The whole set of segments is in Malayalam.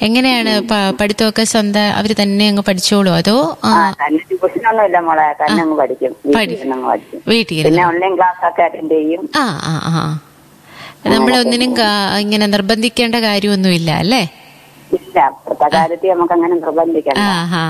എങ്ങനെയാണ് പ- പഠിത്തമൊക്കെ സ്വന്തം അവര് തന്നെ അങ്ങ് പഠിച്ചോളൂ അതോ ആ, ആ തന്നെ ട്യൂഷനൊന്നും ഇല്ല മോളെ തന്നെ അങ്ങ് പഠിക്കും വീട്ടിൽ പഠി- ഇരുന്ന് അങ്ങ് പഠിക്കും വീട്ടിൽ പിന്നെ ഇരുന്ന് ഓൺലൈൻ ക്ലാസ് ഒക്കെ അറ്റൻഡ് ചെയ്യും ആ ആ ആ നമ്മളൊന്നിനും കാ- ഇങ്ങനെ നിർബന്ധിക്കേണ്ട കാര്യമൊന്നുമില്ല അല്ലേ ഇല്ല ഇപ്പോഴത്തെ കാര്യത്തിൽ നമുക്ക് അങ്ങനെ നിർബന്ധിക്കണം ആ ഹാ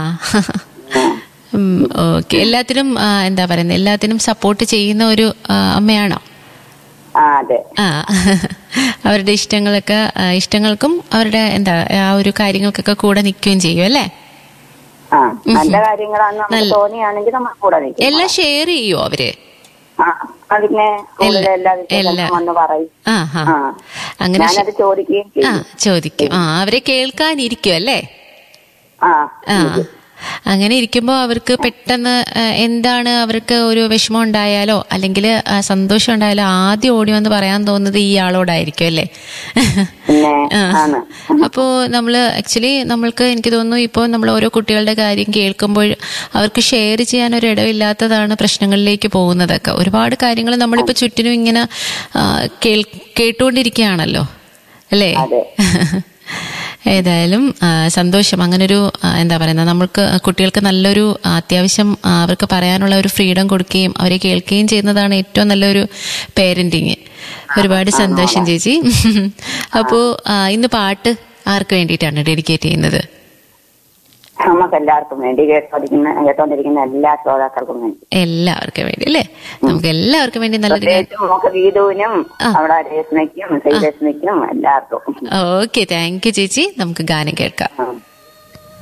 ഓക്കെ എല്ലാത്തിനും ആ, എന്താ പറയുന്നത് എല്ലാത്തിനും സപ്പോർട്ട് ചെയ്യുന്ന ഒരു ആ, അമ്മയാണോ ആ അതെ ആ അവരുടെ ഇഷ്ടങ്ങളൊക്കെ ആ, ഇഷ്ടങ്ങൾക്കും അവരുടെ എന്താ ആ ഒരു കാര്യങ്ങൾക്കൊക്കെ കൂടെ നിൽക്കുകയും ചെയ്യും അല്ലേ ആ നല്ല കാര്യങ്ങളാണ് നമുക്ക് നല്ല- തോന്നിയാണെങ്കിൽ നമ്മൾ കൂടെ നിൽക്കും എല്ലാം ഷെയർ ചെയ്യുമോ അവര് ആ അതിനെ കൂടുതൽ എല്ലാ- എല്ലാ എല്ലാ- വിഷയങ്ങളും വന്ന് പറയും ആ ഹാ ആ അങ്ങനെ ഷെ- ഞാനത് ചോദിക്കുകയും ആ ചെയ്യും ചോദിക്കും ആ അവരെ കേൾക്കാനിരിക്കും അല്ലേ ആ ആ അങ്ങനെ ഇരിക്കുമ്പോൾ അവർക്ക് പെട്ടെന്ന് ആ, എന്താണ് അവർക്ക് ഒരു വിഷമം ഉണ്ടായാലോ അല്ലെങ്കിൽ സന്തോഷം ഉണ്ടായാലോ ആദ്യം ഓടി വന്ന് പറയാൻ തോന്നുന്നത് ഈ ആളോടായിരിക്കും അല്ലേ പിന്നെ ആ. ആണ് അപ്പോൾ നമ്മൾ ആക്ച്വലി നമ്മൾക്ക് എനിക്ക് തോന്നുന്നു ഇപ്പോൾ നമ്മൾ ഓരോ കുട്ടികളുടെ കാര്യം കേൾക്കുമ്പോൾ അവർക്ക് ഷെയർ ചെയ്യാൻ ഒരു ഇടമില്ലാത്തതാണ് പ്രശ്നങ്ങളിലേക്ക് പോകുന്നതൊക്കെ ഒരുപാട് കാര്യങ്ങൾ നമ്മളിപ്പോൾ ചുറ്റിനും ഇങ്ങനെ ആ, കേൾ കേട്ടുകൊണ്ടിരിക്കുകയാണല്ലോ അല്ലേ അതെ. ഏതായാലും ആ, സന്തോഷം അങ്ങനൊരു ആ, എന്താ പറയുന്നത് നമ്മൾക്ക് കുട്ടികൾക്ക് നല്ലൊരു ആ, അത്യാവശ്യം ആ, അവർക്ക് പറയാനുള്ള ഒരു ഫ്രീഡം കൊടുക്കുകയും അവരെ കേൾക്കുകയും ചെയ്യുന്നതാണ് ഏറ്റവും നല്ലൊരു പേരന്റിങ് ഒരുപാട് സന്തോഷം ചേച്ചി അപ്പോ ആ, ഇന്ന് പാട്ട് ആർക്ക് വേണ്ടിയിട്ടാണ് ഡെഡിക്കേറ്റ് ചെയ്യുന്നത് നമുക്ക് എല്ലാവർക്കും വേണ്ടി കേട്ടോണ്ടിരിക്കുന്ന കേട്ടോണ്ടിരിക്കുന്ന എല്ലാ ശ്രോതാക്കൾക്കും വേണ്ടി എല്ലാവർക്കും വേണ്ടി അല്ലേ നമുക്ക് എല്ലാവർക്കും വേണ്ടി നല്ലൊരു ഗാനം പ്രത്യേകിച്ച് നമുക്ക് വീടുവിനും ആ. അവിടെ രേഷ്മയ്ക്കും ശ്രീരശ്മിക്കും എല്ലാവർക്കും ഓക്കെ താങ്ക് യു ചേച്ചി നമുക്ക് ഗാനം കേൾക്കാം ആ.